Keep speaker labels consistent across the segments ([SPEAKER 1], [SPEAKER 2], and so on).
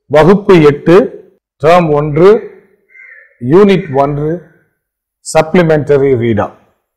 [SPEAKER 1] வகுப்பு எட்டு டேர்ம் ஒன்று யூனிட் ஒன்று supplementary reader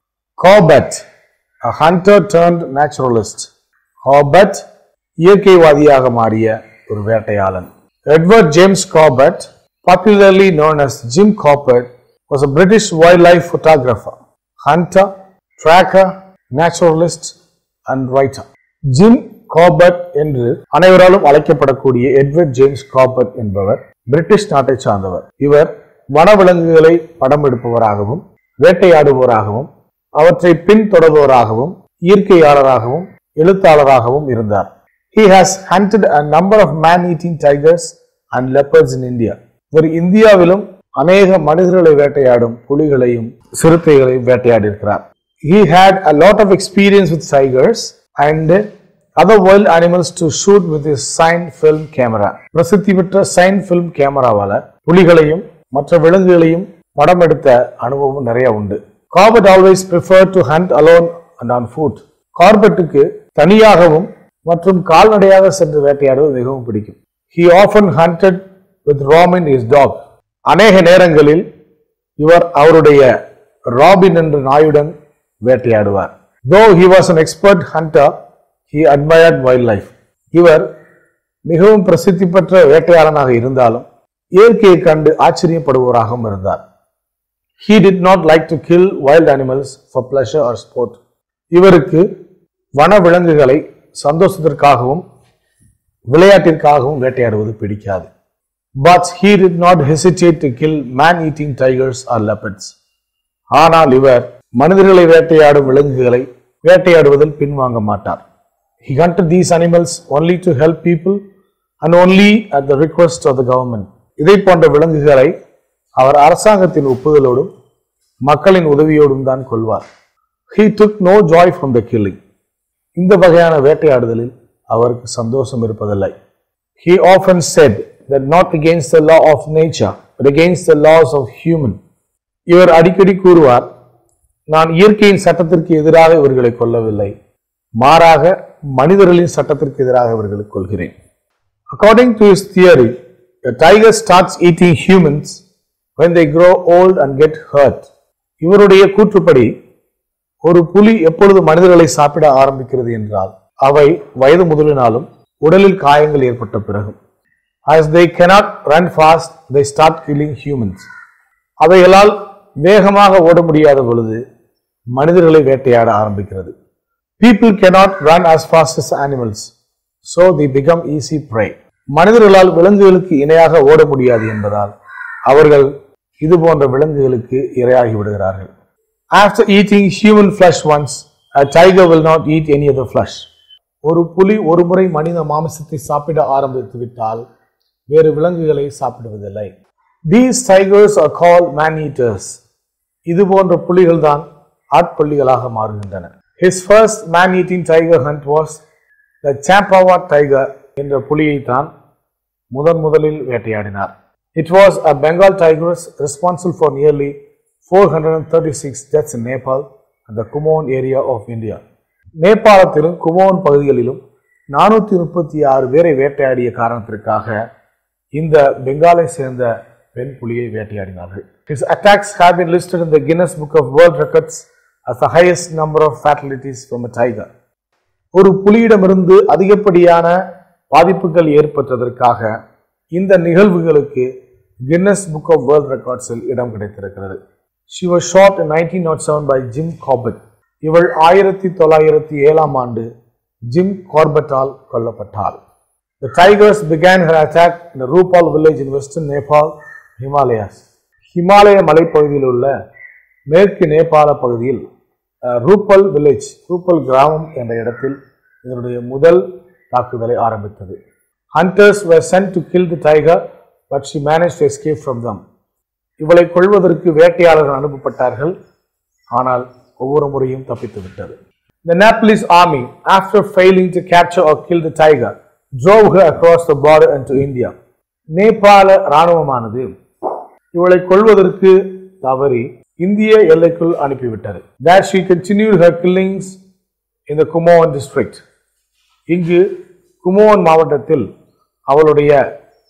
[SPEAKER 1] Corbett a hunter turned naturalist Corbett இயற்கைவாதியாக மாறிய ஒரு வேட்டையாளன் Edward James Corbett popularly known as Jim Corbett was a British wildlife photographer, hunter, tracker, naturalist and writer. Jim Corbett என்று அனைவராலும் அழைக்கப்படக்கூடிய எட்வர்ட் ஜேம்ஸ் காபட் என்பவர் British நாட்டை சார்ந்தவர் இவர் வனவிலங்குகளை படம் எடுப்பவராகவும் வேட்டையாடுபவராகவும் அவற்றை பின்தொடர்பவராகவும் இயற்கையாளராகவும் எழுத்தாளராகவும் இருந்தார் He has hunted a number of man-eating tigers and leopards in India. இவர் இந்தியாவிலும் அநேக மனிதர்களை வேட்டையாடும் புலிகளையும் சிறுத்தைகளையும் வேட்டையாடியிருக்கிறார் He had a lot of experience with tigers and other wild animals to shoot with his Sign film camera. பிரசித்தி பெற்ற sign film கேமராவால புலிகளையும் மற்ற விலங்குகளையும் படம் எடுத்த அனுபவம் நிறைய உண்டு Corbett always prefer to hunt alone and on foot கார்பெட்டுக்கு தனியாகவும் மற்றும் கால்நடையாக சென்று வேட்டையாடுவது மிகவும் பிடிக்கும் he often hunted with Robin his dog அநேக நேரங்களில் இவர் அவருடைய ராபின் என்ற நாயுடன் வேட்டையாடுவார் though he was an expert hunter he admired wildlife இவர் மிகவும் பிரசித்தி பெற்ற வேட்டையாளனாக இருந்தாலும் இயற்கையை கண்டு ஆச்சரியப்படுபவராகவும் இருந்தார் he did not like to kill wild animals for pleasure or sport இவருக்கு வன விலங்குகளை சந்தோஷத்திற்காகவும் விளையாட்டிற்காகவும் வேட்டையாடுவது பிடிக்காது but he did not hesitate to kill man eating tigers or leopards ஆனால் இவர் மனிதர்களை வேட்டையாடும் விலங்குகளை வேட்டையாடுவதில் பின்வாங்க மாட்டார் He hunted these animals only to help people and only at the request of the government. இதை போன்ற விலங்குகளை அவர் அரசாங்கத்தின் ஒப்புதலோடும் மக்களின் உதவியோடும் தான் கொள்வார் He took no joy from the killing. இந்த வகையான வேட்டையாடுதலில் அவருக்கு சந்தோஷம் இருப்பதில்லை He often said that not against the law of nature, but against the laws of human. இவர் அடிக்கடி கூறுவார் நான் இயற்கையின் சட்டத்திற்கு எதிராக இவர்களை கொல்லவில்லை மாறாக மனிதர்களின் சட்டத்திற்கு எதிராக இவர்களை கொள்கிறேன் According to his theory, a tiger starts eating humans when they grow old and get hurt. இவருடைய கூற்றுப்படி ஒரு புலி எப்பொழுது மனிதர்களை சாப்பிட ஆரம்பிக்கிறது என்றால் அவை வயது முதலினாலும் உடலில் காயங்கள் ஏற்பட்ட பிறகும் As they cannot run fast, they start killing humans. அவைகளால் வேகமாக ஓட முடியாத பொழுது மனிதர்களை வேட்டையாட ஆரம்பிக்கிறது People cannot run as fast as animals, so they become easy prey. மனிதர்களால் விலங்குகளுக்கு இணையாக ஓட முடியாது என்பதால் அவர்கள் இது போன்ற விலங்குகளுக்கு இரையாகி விடுகிறார்கள் After eating human flesh once, a tiger will not eat any other flesh. ஒரு புலி ஒரு முறை மனித மாமிசத்தை சாப்பிட ஆரம்பித்து விட்டால் வேறு விலங்குகளை சாப்பிடுவதில்லை These tigers are called man-eaters. இது போன்ற புலிகள் தான் ஆட்கொல்லிகளாக மாறுகின்றன His first man-eating tiger hunt was the Champawa tiger என்ற புலியை தான் முதன் முதலில் வேட்டையாடினார் It was a Bengal tigress responsible for nearly 436 deaths in Nepal and the Kumon area of India. நேபாளத்திலும் குமோன் பகுதிகளிலும் நானூத்தி முப்பத்தி ஆறு பேரை வேட்டையாடிய காரணத்திற்காக இந்த பெங்காலை சேர்ந்த பெண் புலியை வேட்டையாடினார்கள் His attacks have been listed in the Guinness Book of World Records as the highest number of fatalities from a tiger. ஒரு புலியிடமிருந்து அதிகப்படியான பாதிப்புகள் ஏற்பட்டதற்காக இந்த நிகழ்வுகளுக்கு கின்னஸ் புக் ஆஃப் வேர்ல்ட் ரெக்கார்ட்ஸில் இடம் கிடைத்திருக்கிறது She was shot in 1907 by Jim Corbett. இவள் ஆயிரத்தி தொள்ளாயிரத்தி ஏழாம் ஆண்டு ஜிம் கார்பட்டால் கொல்லப்பட்டாள் The tigers began her attack in the Rupal village in western Nepal, Himalayas. Himalaya மலைப்பகுதியில் உள்ள மேற்கு நேபாள பகுதியில் அஹ், ரூப்பல் வில்லேஜ் ரூப்பல் கிராமம் என்ற இடத்தில் இதனுடைய முதல் தாக்குதலை ஆரம்பித்தது hunters were sent to kill the tiger but she managed to escape from them இவளை கொள்வதற்கு வேட்டையாளர்கள் அனுப்பப்பட்டார்கள் ஆனால் ஒவ்வொரு முறையும் தப்பித்து விட்டது The Nepalese army, after failing to capture or kill the tiger, drove her across the border into India. நேபாள இராணுவமானது இவளை கொள்வதற்கு தவறி இந்திய எல்லைக்குள் அனுப்பிவிட்டது That she continued her killings in the Kumaon district. இங்கு குமோன் மாவட்டத்தில் அவளுடைய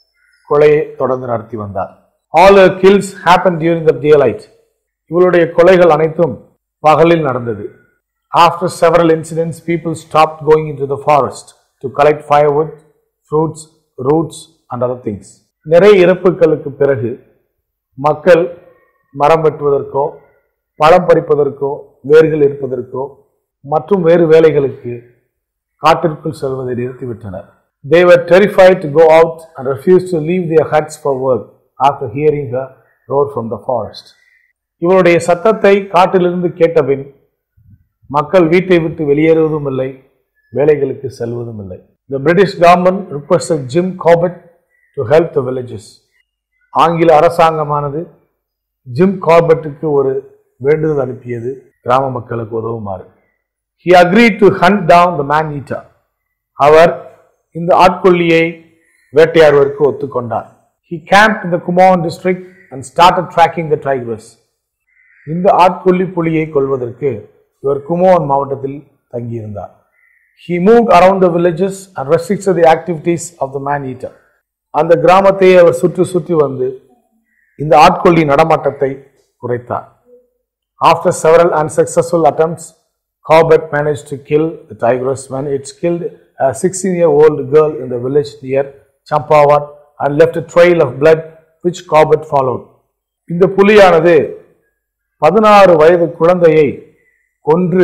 [SPEAKER 1] கொலையை தொடர்ந்து நடத்தி வந்தார் all her kills happened during the daylight இவளுடைய கொலைகள் அனைத்தும் பகலில் நடந்தது after several incidents people stop going into the forest to collect firewood fruits roots and other things நிறைய இறப்புகளுக்கு பிறகு மக்கள் மரம் வெட்டுவதற்கோ பழம் பறிப்பதற்கோ வேர்கள் இருப்பதற்கோ மற்றும் வேறு வேலைகளுக்கு காட்டிற்குள் செல்வதை நிறுத்திவிட்டனர் They were terrified to go out and refused to leave their huts for work after hearing her roar from the forest. இவருடைய சத்தத்தை காட்டிலிருந்து கேட்டபின் மக்கள் வீட்டை விட்டு வெளியேறுவதும் இல்லை வேலைகளுக்கு செல்வதும் இல்லை The British government requested Jim Corbett to help the villages. ஆங்கில அரசாங்கமானது ஜிம் கார்பெட்டுக்கு ஒரு வேண்டுதல் அனுப்பியது கிராம மக்களுக்கு உதவுமாறு He agreed to hunt down the man eater. அவர் இந்த ஆட்கொல்லியை வேட்டையாடுவதற்கு ஒத்துக்கொண்டார் He camped in the Kumaon district and started tracking the tigers. இந்த ஆட்கொல்லி புலியை கொல்வதற்கு இவர் குமோன் மாவட்டத்தில் தங்கியிருந்தார் He moved around the villages and restricted the activities of the man eater. அந்த கிராமத்தை அவர் சுற்றி சுற்றி வந்து இந்த ஆட்கொல்லி நடமாட்டத்தை குறைத்தார் After several unsuccessful attempts, Corbett managed to kill the tigress when it killed a 16-year-old girl in the village near Champawat and left a trail of blood which Corbett followed. இந்த புலியானது பதினாறு வயது குழந்தையை கொன்று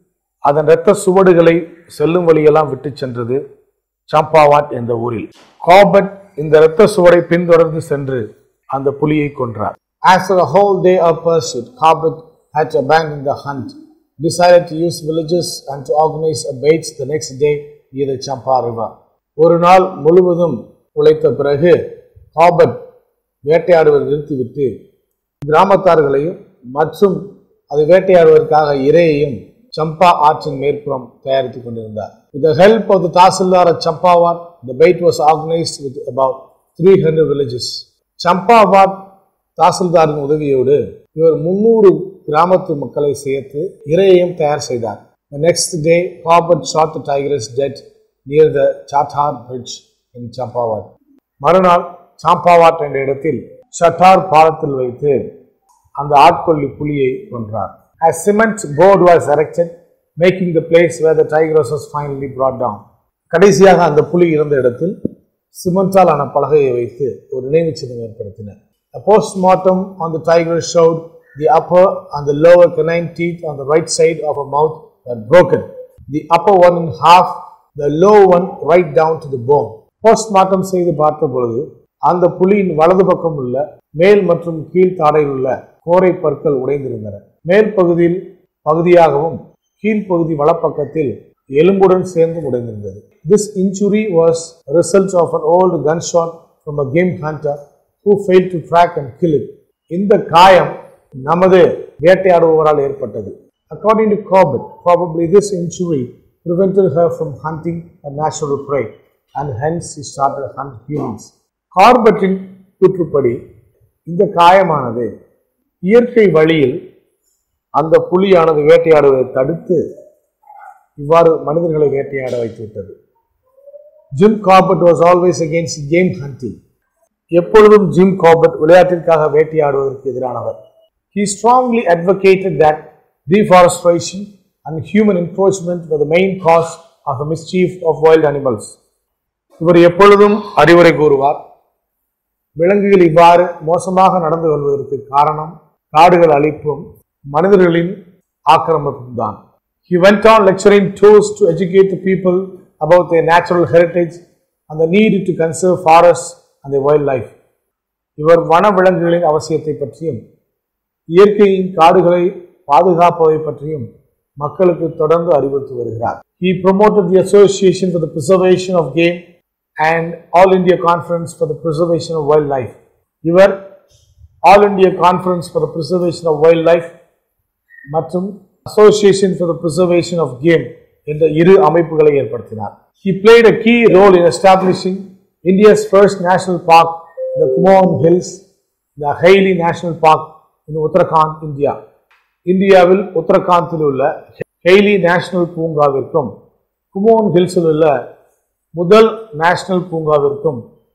[SPEAKER 1] அதன் இரத்த சுவடுகளை செல்லும் வழியெல்லாம் விட்டு சென்றது சம்பாவாட் என்ற ஊரில் காபட் இந்த இரத்த சுவடை பின்தொடர்ந்து சென்று அந்த புலியை கொன்றார் After a whole day of pursuit, Corbett had to abandon the hunt, decided to use villages and to organize a baits the next day near the Champa River. ஒரு நாள் முழுவதும் உழைத்த பிறகு காபட் வேட்டையாடுவதை நிறுத்திவிட்டு கிராமத்தார்களையும் மற்றும் அதை வேட்டையாடுவதற்காக இரையையும் சம்பா ஆற்றின் மேற்புறம் தயாரித்துக் கொண்டிருந்தார் With the help of the Tahsildar at Champawat, the bait was organized with about 300 villages. சம்பாவாட் தாசில்தாரின் உதவியோடு இவர் முன்னூறு கிராமத்து மக்களை சேர்த்து இரையையும் தயார் செய்தார் The next day, Corbett shot the tigress dead near the Chathar bridge in Champawat. மறுநாள் சாம்பாவாட் என்ற இடத்தில் சட்டார் பாலத்தில் வைத்து அந்த ஆட்கொல்லி புலியை கொன்றார் A cement board was erected, making the place where the tigress was finally brought down. கடைசியாக அந்த புலி இருந்த இடத்தில் சிமெண்டால் ஆன பலகையை வைத்து ஒரு நினைவுச் சின்னம் ஏற்படுத்தினர் A postmortem on the tiger showed the upper and the lower canine teeth on the right side of her mouth were broken. The upper one in half, the lower one right down to the bone. Postmortem செய்து பார்த்த பொழுது அந்த புலியின் வலது பக்கம் உள்ள மேல் மற்றும் கீழ் தாடையில் உள்ள கோரை பற்கள் உடைந்திருந்தன மேல் பகுதியில் பகுதியாகவும் கீழ்ப்பகுதி வலப்பக்கத்தில் எலும்புடன் சேர்ந்து உடைந்திருந்தது This injury was a result of an old gunshot from a game hunter who failed to track and kill it. இந்த காயம் நமது வேட்டையாடுபவரால் ஏற்பட்டது According to Corbett, probably this injury prevented her from hunting a natural prey and hence she started to hunt humans. கார்பட்டின் கூற்றுப்படி இந்த காயமானது இயற்கை வழியில் அந்த புலியானது வேட்டையாடுவதை தடுத்து இவ்வாறு மனிதர்களை வேட்டையாட வைத்துவிட்டது Jim Corbett was always against game hunting எப்பொழுதும் ஜிம் கார்பட் விளையாட்டிற்காக வேட்டையாடுவதற்கு எதிரானவர் He strongly advocated that deforestation and human encroachment were the main cause of the mischief of wild animals. இவர் எப்பொழுதும் அறிவுரை கூறுவார் விலங்குகள் இவ்வாறு மோசமாக நடந்து கொள்வதற்கு காரணம் காடுகள் அழிப்பும் மனிதர்களின் ஆக்கிரமிப்பும் தான் He went on lecturing tours to educate the people about their natural heritage and the need to conserve forests and their wildlife. இவர் வன விலங்குகளின் அவசியத்தை பற்றியும் இயற்கையின் காடுகளை பாதுகாப்பதை பற்றியும் மக்களுக்கு தொடர்ந்து அறிவுறுத்தி வருகிறார் He promoted the Association for the Preservation of Game and All India Conference for the Preservation of Wildlife. இவர் All India Conference for the Preservation of Wildlife மற்றும் Association for the Preservation of Game என்ற இரு அமைப்புகளை ஏற்படுத்தினார் He played a key role in establishing India's first national park, the Kumaon Hills, the Hailey National Park in Uttarakhand, India. இந்தியாவில் உத்தரகாண்டில் உள்ள Hayley national பூங்காவிற்கும் குமோன் ஹில்ஸில் உள்ள முதல் national பூங்காவிற்கும்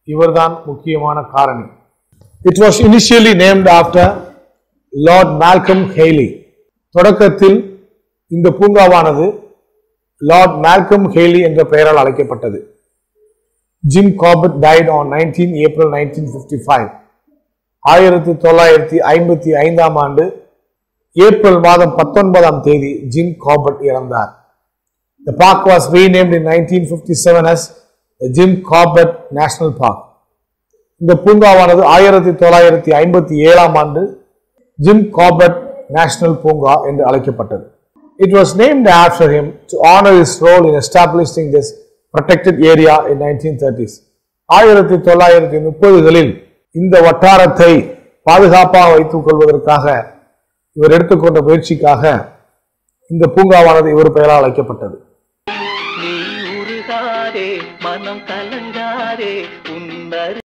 [SPEAKER 1] இவர்தான் முக்கியமான காரணி it was initially named after Lord Malcolm Hailey தொடக்கத்தில் இந்த பூங்காவானது லார்ட் மால்கம் ஹெய்லி என்ற பெயரால் அழைக்கப்பட்டது Jim Corbett died on nineteen April nineteen fifty five ஆயிரத்தி தொள்ளாயிரத்தி ஐம்பத்தி ஐந்தாம் ஆண்டு ஏப்ரல் மாதம் பத்தொன்பதாம் தேதி ஜிம் காபட் இறந்தார் The park was renamed in 1957 as the Jim Corbett National Park. இந்த பூங்காவானது ஆயிரத்தி தொள்ளாயிரத்தி ஐம்பத்தி ஏழாம் ஆண்டு ஜிம் காபட் நேஷனல் பூங்கா என்று அழைக்கப்பட்டது it was named after him to honour his role in establishing this protected area in nineteen thirties ஆயிரத்தி தொள்ளாயிரத்தி முப்பதுகளில் இந்த வட்டாரத்தை பாதுகாப்பாக வைத்துக் கொள்வதற்காக இவர் எடுத்துக்கொண்ட முயற்சிக்காக இந்த பூங்காவானது இவர் பெயரால் அழைக்கப்பட்டது
[SPEAKER 2] நீ உருகாதே மனம் கலங்காதே உன்னரு